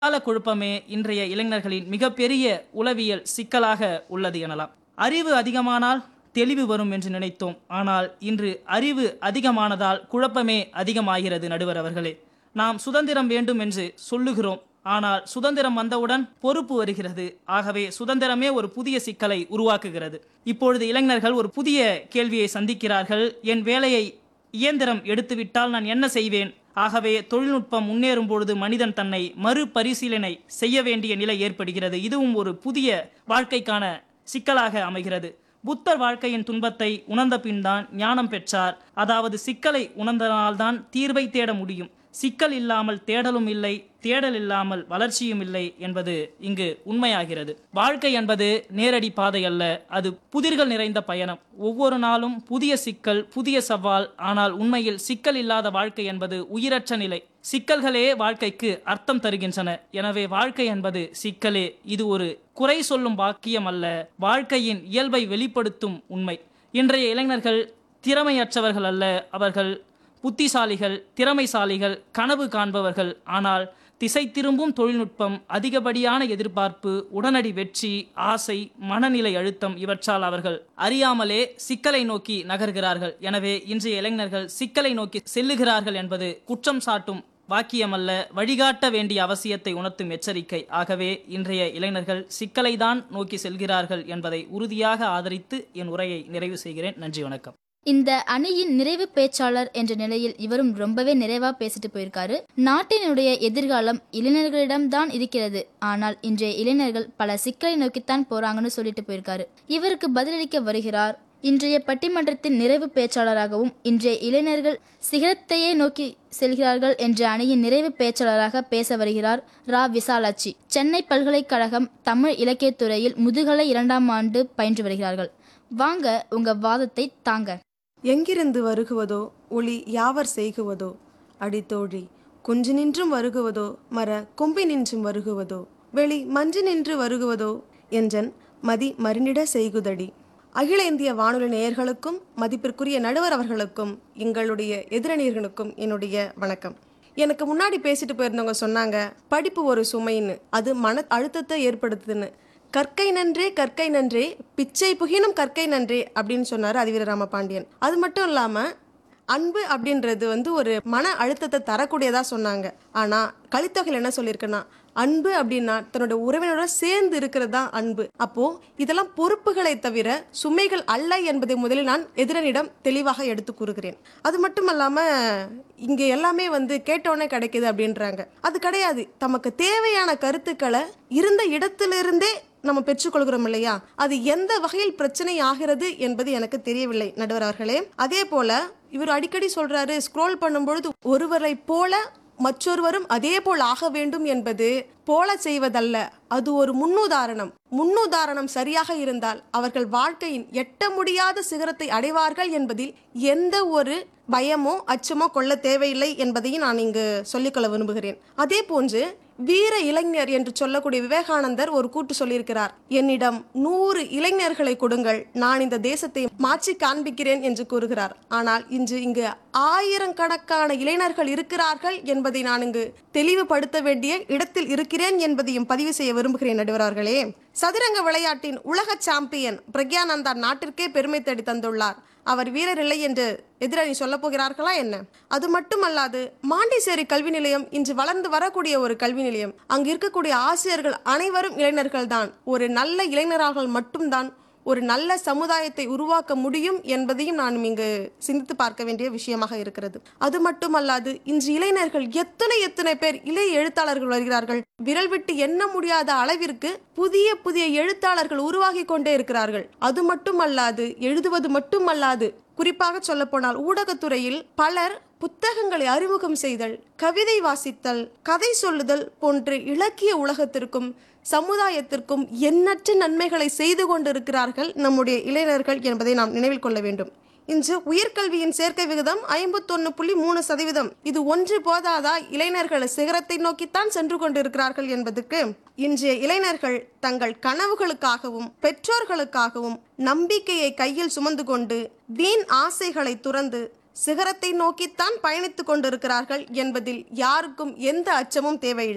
கால குழப்பமே இன்றைய இளைஞர்களின் மிகப்பெரிய உளவியல் சிக்கலாக உள்ளது எனலாம் அறிவு அதிகமானால் தெளிவு வரும் என்று நினைத்தோம் ஆனால் இன்று அறிவு அதிகமானதால் குழப்பமே அதிகமாகிறது நடுவர் அவர்களே நாம் சுதந்திரம் வேண்டும் என்று சொல்லுகிறோம் ஆனால் சுதந்திரம் வந்தவுடன் பொறுப்பு வருகிறது ஆகவே சுதந்திரமே ஒரு புதிய சிக்கலை உருவாக்குகிறது இப்பொழுது இளைஞர்கள் ஒரு புதிய கேள்வியை சந்திக்கிறார்கள் என் வேலையை இயந்திரம் எடுத்துவிட்டால் நான் என்ன செய்வேன் ஆகவே தொழில்நுட்பம் முன்னேறும் பொழுது மனிதன் தன்னை மறுபரிசீலனை செய்ய வேண்டிய நிலை ஏற்படுகிறது இதுவும் ஒரு புதிய வாழ்க்கைக்கான சிக்கலாக அமைகிறது புத்தர் வாழ்க்கையின் துன்பத்தை உணர்ந்த பின்தான் ஞானம் பெற்றார் அதாவது சிக்கலை உணர்ந்தனால்தான் தீர்வை தேட முடியும் சிக்கல் இல்லாமல் தேடலும் இல்லை தேடல் இல்லாமல் வளர்ச்சியும் இல்லை என்பது இங்கு உண்மையாகிறது வாழ்க்கை என்பது நேரடி பாதை அல்ல அது புதிர்கள் நிறைந்த பயணம் ஒவ்வொரு நாளும் புதிய சிக்கல் புதிய சவால் ஆனால் உண்மையில் சிக்கல் இல்லாத வாழ்க்கை என்பது உயிரற்ற நிலை சிக்கல்களே வாழ்க்கைக்கு அர்த்தம் தருகின்றன எனவே வாழ்க்கை என்பது சிக்கலே இது ஒரு குறை சொல்லும் வாக்கியம் அல்ல வாழ்க்கையின் இயல்பை வெளிப்படுத்தும் உண்மை இன்றைய இளைஞர்கள் திறமையற்றவர்கள் அல்ல அவர்கள் புத்திசாலிகள் திறமைசாலிகள் கனவு காண்பவர்கள் ஆனால் திசை திரும்பும் தொழில்நுட்பம் அதிகப்படியான எதிர்பார்ப்பு உடனடி வெற்றி ஆசை மனநிலை அழுத்தம் இவற்றால் அவர்கள் அறியாமலே சிக்கலை நோக்கி நகர்கிறார்கள் எனவே இன்றைய இளைஞர்கள் சிக்கலை நோக்கி செல்லுகிறார்கள் என்பது குற்றம் சாட்டும் வாக்கியமல்ல வழிகாட்ட வேண்டிய அவசியத்தை உணர்த்தும் எச்சரிக்கை ஆகவே இன்றைய இளைஞர்கள் சிக்கலை தான் நோக்கி செல்கிறார்கள் என்பதை உறுதியாக ஆதரித்து என் உரையை நிறைவு செய்கிறேன் நன்றி வணக்கம் இந்த அணியின் நிறைவு பேச்சாளர் என்ற நிலையில் இவரும் ரொம்பவே நிறைவா பேசிட்டு போயிருக்காரு நாட்டினுடைய எதிர்காலம் இளைஞர்களிடம்தான் இருக்கிறது ஆனால் இன்றைய இளைஞர்கள் பல சிக்கலை நோக்கித்தான் போறாங்கன்னு சொல்லிட்டு போயிருக்காரு இவருக்கு பதிலளிக்க வருகிறார் இன்றைய பட்டிமன்றத்தின் நிறைவு பேச்சாளராகவும் இன்றைய இளைஞர்கள் சிகரத்தையே நோக்கி செல்கிறார்கள் என்ற அணியின் நிறைவு பேச்சாளராக பேச வருகிறார் ரா விசாலாட்சி சென்னை பல்கலைக்கழகம் தமிழ் இலக்கியத்துறையில் முதுகலை இரண்டாம் ஆண்டு பயின்று வருகிறார்கள் வாங்க உங்க வாதத்தை தாங்க எங்கிருந்து வருகுவதோ ஒளி யாவர் செய்குவதோ அடித்தோழி குஞ்சு நின்றும் வருகுவதோ மர கொம்பி நின்றும் வருகுவதோ வெளி மஞ்சு நின்று வருகுவதோ என்றன் மதி மருண்டிட செய்குதடி அகில இந்திய வானொலி நேயர்களுக்கும் மதிப்பிற்குரிய நடுவர் அவர்களுக்கும் எங்களுடைய எதிரணியர்களுக்கும் என்னுடைய வணக்கம் எனக்கு முன்னாடி பேசிட்டு போயிருந்தவங்க சொன்னாங்க படிப்பு ஒரு சுமைன்னு அது மன அழுத்தத்தை ஏற்படுத்துதுன்னு கற்கை நன்றே கற்கை நன்றே பிச்சை புகினும் கற்கை நன்றே அப்படின்னு சொன்னார் அதிவீர ராமபாண்டியன் அது மட்டும் இல்லாமல் அன்பு அப்படின்றது வந்து ஒரு மன அழுத்தத்தை தரக்கூடியதா சொன்னாங்க ஆனா கலித்தொகையில் என்ன சொல்லியிருக்குன்னா அன்பு அப்படின்னா தன்னோட உறவினரோட சேர்ந்து இருக்கிறது தான் அன்பு அப்போ இதெல்லாம் பொறுப்புகளை தவிர சுமைகள் அல்ல என்பதை முதலில் நான் எதிரனிடம் தெளிவாக எடுத்து கூறுகிறேன் அது மட்டும் இல்லாம இங்க எல்லாமே வந்து கேட்டோன்னே கிடைக்குது அப்படின்றாங்க அது கிடையாது தமக்கு தேவையான கருத்துக்களை இருந்த இடத்திலிருந்தே நம்ம பெற்றுக்கொள்கிறோம் இல்லையா அது எந்த வகையில் பிரச்சனை ஆகிறது என்பது எனக்கு தெரியவில்லை நடுவர் அவர்களே அதே போல இவர் அடிக்கடி சொல்றாரு ஸ்க்ரோல் பண்ணும்பொழுது ஒருவரை போல மற்றொருவரும் அதே போல் ஆக வேண்டும் என்பது போல செய்வதல்ல அது ஒரு முன்னுதாரணம் முன்னுதாரணம் சரியாக இருந்தால் அவர்கள் வாழ்க்கையின் எட்ட முடியாத சிகரத்தை அடைவார்கள் என்பதில் எந்த ஒரு பயமோ அச்சமோ கொள்ள தேவையில்லை என்பதையும் நான் இங்கு சொல்லிக்கொள்ள விரும்புகிறேன் அதே போன்று வீர இளைஞர் என்று சொல்லக்கூடிய விவேகானந்தர் ஒரு கூட்டு சொல்லியிருக்கிறார் என்னிடம் நூறு இளைஞர்களை கொடுங்கள் நான் இந்த தேசத்தை மாற்றி காண்பிக்கிறேன் என்று கூறுகிறார் ஆனால் இன்று இங்கு ஆயிரக்கணக்கான இளைஞர்கள் இருக்கிறார்கள் என்பதை நான் இங்கு தெளிவுபடுத்த வேண்டிய இடத்தில் இருக்கிறேன் என்பதையும் பதிவு செய்ய விரும்புகிறேன் நடுவர்களே சதுரங்க விளையாட்டின் உலக சாம்பியன் பிரக்யானந்தா நாட்டிற்கே பெருமை தேடி தந்துள்ளார் அவர் வீரர் இல்லை என்று எதிரணி சொல்ல போகிறார்களா என்ன அது மட்டுமல்லாது மாண்டிசேரி கல்வி நிலையம் இன்று வளர்ந்து வரக்கூடிய ஒரு கல்வி நிலையம் அங்கு இருக்கக்கூடிய ஆசிரியர்கள் அனைவரும் இளைஞர்கள் தான் ஒரு நல்ல இளைஞராக மட்டும்தான் ஒரு நல்ல சமுதாயத்தை உருவாக்க முடியும் என்பதையும் நான் இங்கு சிந்தித்து பார்க்க வேண்டிய விஷயமாக இருக்கிறது அது மட்டுமல்லாது இன்று இளைஞர்கள் எத்தனை எத்தனை பேர் இளைய எழுத்தாளர்கள் வருகிறார்கள் விரல் விட்டு எண்ண முடியாத அளவிற்கு புதிய புதிய எழுத்தாளர்கள் உருவாகி கொண்டே இருக்கிறார்கள் அது மட்டுமல்லாது எழுதுவது மட்டுமல்லாது குறிப்பாக சொல்லப்போனால் ஊடகத்துறையில் பலர் புத்தகங்களை அறிமுகம் செய்தல் கவிதை வாசித்தல் கதை சொல்லுதல் போன்ற இலக்கிய உலகத்திற்கும் சமுதாயத்திற்கும் எண்ணற்ற நன்மைகளை செய்து கொண்டிருக்கிறார்கள் நம்முடைய இளைஞர்கள் என்பதை நாம் நினைவில் கொள்ள வேண்டும் இன்று உயர்கல்வியின் சேர்க்கை விகிதம் ஐம்பத்தொன்னு புள்ளி மூணு சதவீதம் இது ஒன்று போதாதா இளைஞர்கள் சிகரத்தை நோக்கித்தான் சென்று கொண்டிருக்கிறார்கள் என்பதற்கு இன்றைய இளைஞர்கள் தங்கள் கனவுகளுக்காகவும் பெற்றோர்களுக்காகவும் நம்பிக்கையை கையில் சுமந்து கொண்டு வீண் ஆசைகளை துறந்து சிகரத்தை நோக்கித்தான் பயணித்துக் கொண்டிருக்கிறார்கள் என்பதில் யாருக்கும் எந்த அச்சமும் தேவையில்லை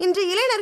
இன்று இளைஞர்